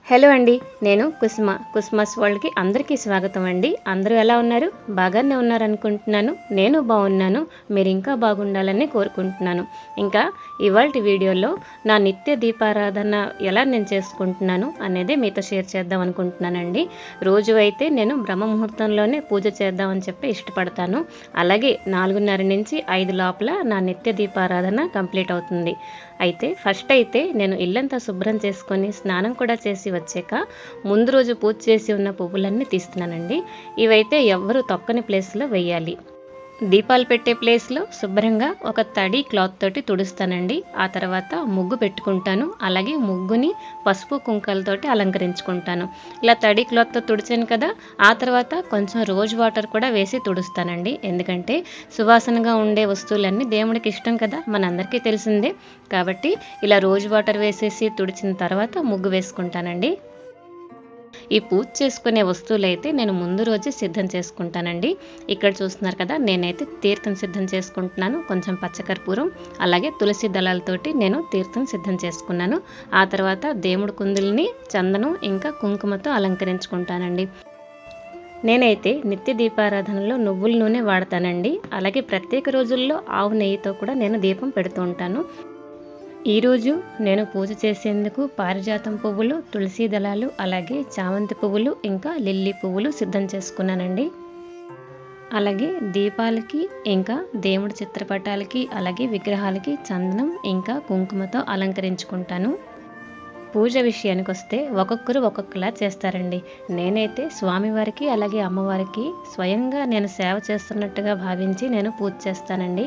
hello అండి నేను కుసుమ కుసుమస్ వరల్డ్కి అందరికీ స్వాగతం అండి అందరూ ఎలా ఉన్నారు బాగానే ఉన్నారు అనుకుంటున్నాను నేను బాగున్నాను మీరు ఇంకా బాగుండాలని కోరుకుంటున్నాను ఇంకా ఇవాళ వీడియోలో నా నిత్య దీపారాధన ఎలా నేను చేసుకుంటున్నాను అనేది మీతో షేర్ చేద్దాం అనుకుంటున్నానండి రోజు అయితే నేను బ్రహ్మ ముహూర్తంలోనే పూజ చేద్దామని చెప్పి ఇష్టపడతాను అలాగే నాలుగున్నర నుంచి ఐదు లోపల నా నిత్య దీపారాధన కంప్లీట్ అవుతుంది అయితే ఫస్ట్ అయితే నేను ఇల్లంతా శుభ్రం చేసుకొని స్నానం కూడా చేసి వచ్చాక ముందు రోజు పూజ చేసి ఉన్న పువ్వులన్నీ తీస్తున్నానండి ఇవైతే ఎవ్వరు తొక్కని ప్లేస్లో వేయాలి దీపాలు పెట్టే ప్లేస్లో శుభ్రంగా ఒక తడి క్లాత్ తోటి తుడుస్తానండి ఆ తర్వాత ముగ్గు పెట్టుకుంటాను అలాగే ముగ్గుని పసుపు కుంకాలతోటి అలంకరించుకుంటాను ఇలా తడి క్లాత్తో తుడిచాను కదా ఆ తర్వాత కొంచెం రోజ్ వాటర్ కూడా వేసి తుడుస్తానండి ఎందుకంటే సువాసనగా ఉండే వస్తువులన్నీ దేవుడికి ఇష్టం కదా మనందరికీ తెలిసిందే కాబట్టి ఇలా రోజ్ వాటర్ వేసేసి తుడిచిన తర్వాత ముగ్గు వేసుకుంటానండి ఈ పూజ చేసుకునే వస్తువులు అయితే నేను ముందు రోజే సిద్ధం చేసుకుంటానండి ఇక్కడ చూస్తున్నారు కదా నేనైతే తీర్థం సిద్ధం చేసుకుంటున్నాను కొంచెం పచ్చకర్పూరం అలాగే తులసి దళాలతోటి నేను తీర్థం సిద్ధం చేసుకున్నాను ఆ తర్వాత దేవుడి కుందుల్ని చందనం ఇంకా కుంకుమతో అలంకరించుకుంటానండి నేనైతే నిత్య దీపారాధనలో నువ్వుల నూనె వాడతానండి అలాగే ప్రత్యేక రోజుల్లో ఆవు నెయ్యితో కూడా నేను దీపం పెడుతూ ఉంటాను ఈరోజు నేను పూజ చేసేందుకు పారిజాతం పువ్వులు తులసి దళాలు అలాగే చామంతి పువ్వులు ఇంకా లిల్లీ పువ్వులు సిద్ధం చేసుకున్నానండి అలాగే దీపాలకి ఇంకా దేవుడి చిత్రపటాలకి అలాగే విగ్రహాలకి చందనం ఇంకా కుంకుమతో అలంకరించుకుంటాను పూజ విషయానికి వస్తే ఒక్కొక్కరు ఒక్కొక్కలా చేస్తారండి నేనైతే స్వామివారికి అలాగే అమ్మవారికి స్వయంగా నేను సేవ చేస్తున్నట్టుగా భావించి నేను పూజ చేస్తానండి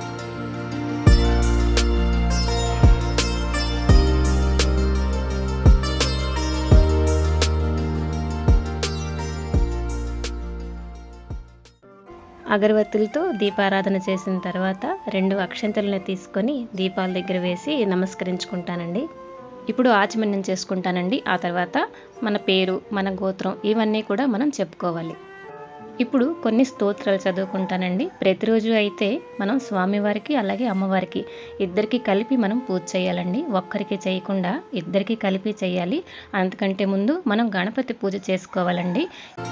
అగరవత్తులతో దీపారాధన చేసిన తర్వాత రెండు అక్షంతలను తీసుకొని దీపాల దగ్గర వేసి నమస్కరించుకుంటానండి ఇప్పుడు ఆచమన్యం చేసుకుంటానండి ఆ తర్వాత మన పేరు మన గోత్రం ఇవన్నీ కూడా మనం చెప్పుకోవాలి ఇప్పుడు కొన్ని స్తోత్రాలు చదువుకుంటానండి ప్రతిరోజు అయితే మనం స్వామివారికి అలాగే అమ్మవారికి ఇద్దరికి కలిపి మనం పూజ చేయాలండి ఒక్కరికి చేయకుండా ఇద్దరికి కలిపి చేయాలి అంతకంటే ముందు మనం గణపతి పూజ చేసుకోవాలండి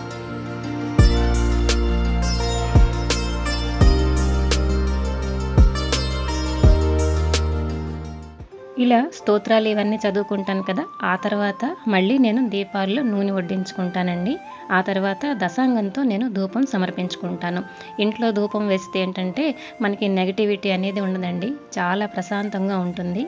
ఇలా స్తోత్రాలు ఇవన్నీ చదువుకుంటాను కదా ఆ తర్వాత మళ్ళీ నేను దీపాల్లో నూనె వడ్డించుకుంటానండి ఆ తర్వాత దశాంగంతో నేను ధూపం సమర్పించుకుంటాను ఇంట్లో ధూపం వేస్తే ఏంటంటే మనకి నెగిటివిటీ అనేది ఉండదండి చాలా ప్రశాంతంగా ఉంటుంది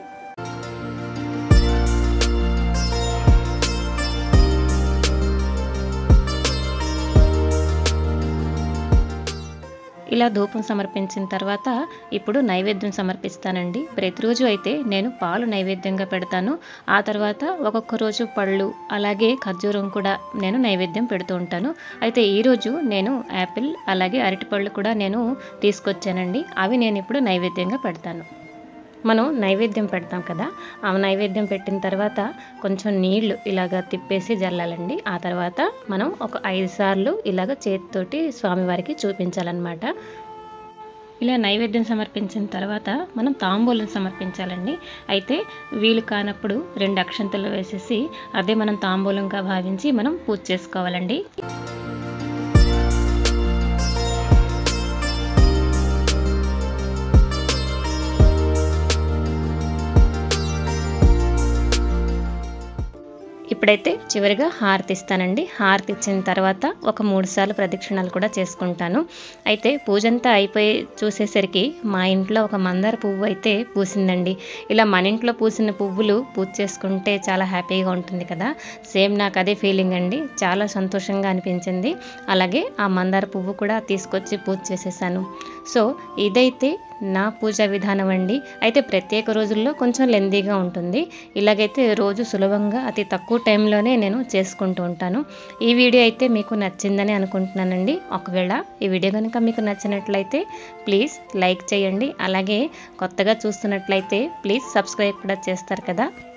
ఇలా ధూపం సమర్పించిన తర్వాత ఇప్పుడు నైవేద్యం సమర్పిస్తానండి ప్రతిరోజు అయితే నేను పాలు నైవేద్యంగా పెడతాను ఆ తర్వాత ఒక్కొక్క రోజు పళ్ళు అలాగే ఖర్జూరం కూడా నేను నైవేద్యం పెడుతూ ఉంటాను అయితే ఈరోజు నేను యాపిల్ అలాగే అరటిపళ్ళు కూడా నేను తీసుకొచ్చానండి అవి నేను ఇప్పుడు నైవేద్యంగా పెడతాను మనం నైవేద్యం పెడతాం కదా ఆ నైవేద్యం పెట్టిన తర్వాత కొంచెం నీళ్లు ఇలాగ తిప్పేసి జల్లాలండి ఆ తర్వాత మనం ఒక ఐదు సార్లు ఇలాగ చేతితోటి స్వామివారికి చూపించాలన్నమాట ఇలా నైవేద్యం సమర్పించిన తర్వాత మనం తాంబూలం సమర్పించాలండి అయితే వీలు కానప్పుడు రెండు అక్షంతలు వేసేసి అదే మనం తాంబూలంగా భావించి మనం పూజ చేసుకోవాలండి ఇప్పుడైతే చివరిగా హారతి ఇస్తానండి హారతి ఇచ్చిన తర్వాత ఒక మూడు సార్లు ప్రదక్షిణాలు కూడా చేసుకుంటాను అయితే పూజ అంతా అయిపోయి చూసేసరికి మా ఇంట్లో ఒక మందార పువ్వు అయితే పూసిందండి ఇలా మన ఇంట్లో పూసిన పువ్వులు పూజ చేసుకుంటే చాలా హ్యాపీగా ఉంటుంది కదా సేమ్ నాకు అదే ఫీలింగ్ అండి చాలా సంతోషంగా అనిపించింది అలాగే ఆ మందార పువ్వు కూడా తీసుకొచ్చి పూజ చేసేసాను సో ఇదైతే నా పూజా విధానం అండి అయితే ప్రత్యేక రోజుల్లో కొంచెం లెందీగా ఉంటుంది ఇలాగైతే రోజు సులభంగా అతి తక్కువ టైంలోనే నేను చేసుకుంటూ ఉంటాను ఈ వీడియో అయితే మీకు నచ్చిందని అనుకుంటున్నానండి ఒకవేళ ఈ వీడియో కనుక మీకు నచ్చినట్లయితే ప్లీజ్ లైక్ చేయండి అలాగే కొత్తగా చూస్తున్నట్లయితే ప్లీజ్ సబ్స్క్రైబ్ కూడా చేస్తారు కదా